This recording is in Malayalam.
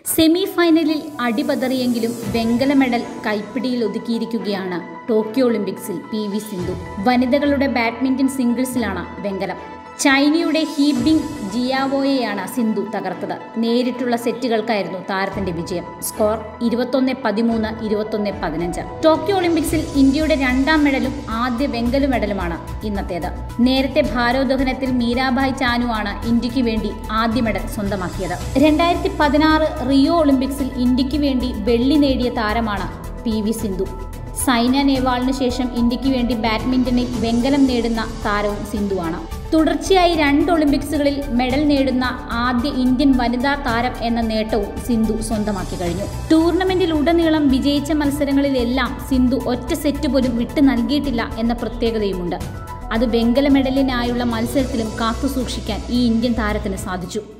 സെമി ഫൈനലിൽ അടിപതറിയെങ്കിലും വെങ്കല മെഡൽ കൈപ്പിടിയിൽ ഒതുക്കിയിരിക്കുകയാണ് ടോക്കിയോ ഒളിമ്പിക്സിൽ പി വി സിന്ധു വനിതകളുടെ ബാഡ്മിന്റൺ സിംഗിൾസിലാണ് വെങ്കലം ചൈനയുടെ ഹീബിങ് ജിയാവോയെയാണ് സിന്ധു തകർത്തത് നേരിട്ടുള്ള സെറ്റുകൾക്കായിരുന്നു താരത്തിന്റെ വിജയം സ്കോർ ഇരുപത്തൊന്ന് പതിമൂന്ന് ഇരുപത്തൊന്ന് പതിനഞ്ച് ടോക്കിയോ ഒളിമ്പിക്സിൽ ഇന്ത്യയുടെ രണ്ടാം മെഡലും ആദ്യ വെങ്കല മെഡലുമാണ് ഇന്നത്തേത് നേരത്തെ ഭാരോദ്വഹനത്തിൽ മീരാഭായ് ചാനുവാണ് ഇന്ത്യക്ക് വേണ്ടി ആദ്യ മെഡൽ സ്വന്തമാക്കിയത് രണ്ടായിരത്തി പതിനാറ് റിയോ ഒളിമ്പിക്സിൽ ഇന്ത്യക്ക് വേണ്ടി വെള്ളി നേടിയ താരമാണ് പി വി സിന്ധു സൈന നേവാളിന് ശേഷം ഇന്ത്യക്ക് വേണ്ടി ബാഡ്മിന്റണിൽ വെങ്കലം നേടുന്ന താരവും സിന്ധുവാണ് തുടർച്ചയായി രണ്ട് ഒളിമ്പിക്സുകളിൽ മെഡൽ നേടുന്ന ആദ്യ ഇന്ത്യൻ വനിതാ താരം എന്ന നേട്ടവും സിന്ധു സ്വന്തമാക്കി കഴിഞ്ഞു ടൂർണമെന്റിൽ ഉടനീളം വിജയിച്ച മത്സരങ്ങളിലെല്ലാം സിന്ധു ഒറ്റ സെറ്റ് പോലും വിട്ടു നൽകിയിട്ടില്ല എന്ന പ്രത്യേകതയുമുണ്ട് അത് വെങ്കല മെഡലിനായുള്ള മത്സരത്തിലും കാത്തുസൂക്ഷിക്കാൻ ഈ ഇന്ത്യൻ താരത്തിന് സാധിച്ചു